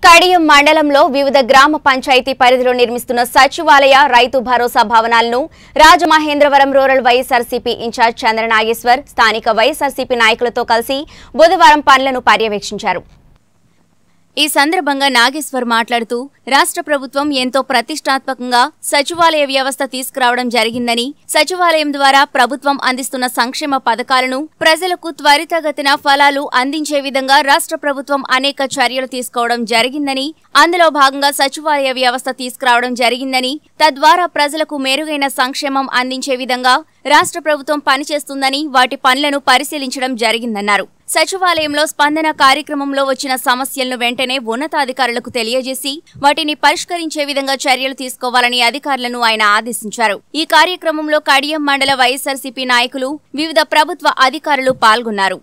కడియం మండలంలో వివిధ గ్రామ పంచాయతీ పరిధిలో నిర్మిస్తున్న సచివాలయ రైతు భరోసా భవనాలను Rajamahendravaram rural YSRCP incharge Chandranageswar స్థానిక వైఎస్ఆర్సీపీ నాయకులతో కలిసి బుధవారం పనులను పర్యవేక్షించారు ఈ సందర్భంగా నాగేశ్వర్ మాట్లాడుతూ రాష్ట్ర ప్రభుత్వం ఎంతో ప్రతిష్టాత్మకంగా సచివాలయ వ్యవస్థ తీసుకురావడం జరిగిందని సచివాలయం ద్వారా ప్రభుత్వం అందిస్తున్న సంక్షేమ పథకాలను ప్రజలకు త్వరితగతిన ఫలాలు అందించే విధంగా రాష్ట్ర ప్రభుత్వం అనేక చర్యలు తీసుకోవడం జరిగిందని అందులో భాగంగా సచివాలయ వ్యవస్థ తీసుకురావడం జరిగిందని తద్వారా ప్రజలకు మెరుగైన సంక్షేమం అందించే విధంగా రాష్ట్ర ప్రభుత్వం పనిచేస్తుందని వాటి పనులను పరిశీలించడం జరిగిందన్నారు సచివాలయంలో స్పందన కార్యక్రమంలో వచ్చిన సమస్యలను వెంటనే ఉన్నతాధికారులకు తెలియజేసి వాటిని పరిష్కరించే విధంగా చర్యలు తీసుకోవాలని అధికారులను ఆయన ఆదేశించారు ఈ కార్యక్రమంలో కడియం మండల వైఎస్ఆర్సీపీ నాయకులు వివిధ ప్రభుత్వ అధికారులు పాల్గొన్నారు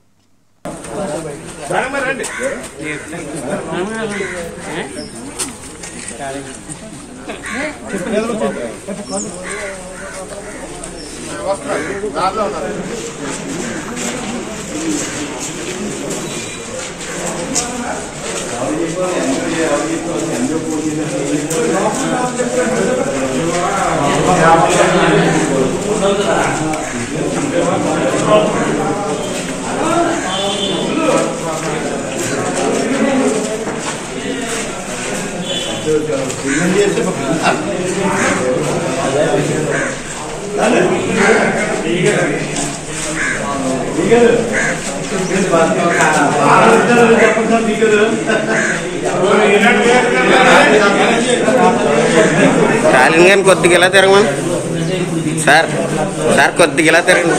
స్టాలిన్ గారిని కొద్దిగా ఇలా తిరగమని సార్ సార్ కొద్దిగా ఇలా తిరగండి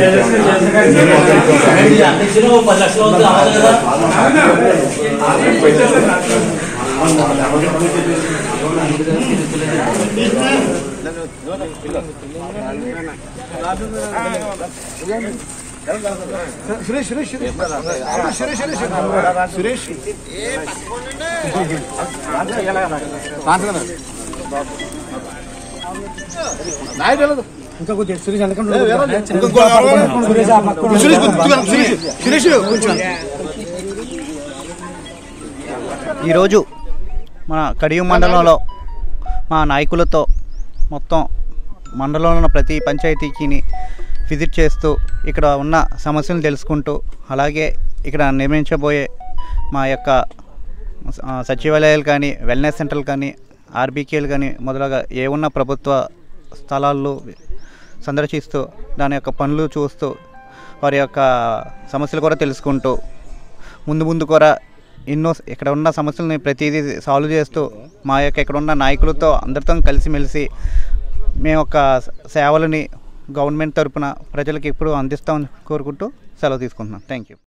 అధ్యక్షులు పది లక్షలు అవుతుంది అవ్వదు కదా సురేష్ సురేష్ సురేష్ సురేష్ సురేష్ సురేష్ నాయుడు ఇంకా కొంచెం సురేష్ సురేష్ సురేష్ సురేష్ కొంచెం ఈరోజు మన కడియం మండలంలో మా నాయకులతో మొత్తం మండలంలో ఉన్న ప్రతి పంచాయతీకి విజిట్ చేస్తూ ఇక్కడ ఉన్న సమస్యలను తెలుసుకుంటూ అలాగే ఇక్కడ నిర్మించబోయే మా యొక్క ఆ, సచివాలయాలు కానీ వెల్నెస్ సెంటర్లు కానీ ఆర్బీకేలు కానీ మొదలగా ఏ ఉన్న ప్రభుత్వ స్థలాల్లో సందర్శిస్తూ దాని యొక్క పనులు చూస్తూ వారి యొక్క సమస్యలు కూడా తెలుసుకుంటూ ముందు ముందు కూడా ఎన్నో ఇక్కడ ఉన్న సమస్యలని ప్రతిదీ సాల్వ్ చేస్తూ మా యొక్క ఇక్కడ ఉన్న నాయకులతో అందరితో కలిసిమెలిసి మేము యొక్క సేవలని గవర్నమెంట్ తరపున ప్రజలకు ఎప్పుడూ అందిస్తామని కోరుకుంటూ సెలవు తీసుకుంటున్నాం థ్యాంక్ యూ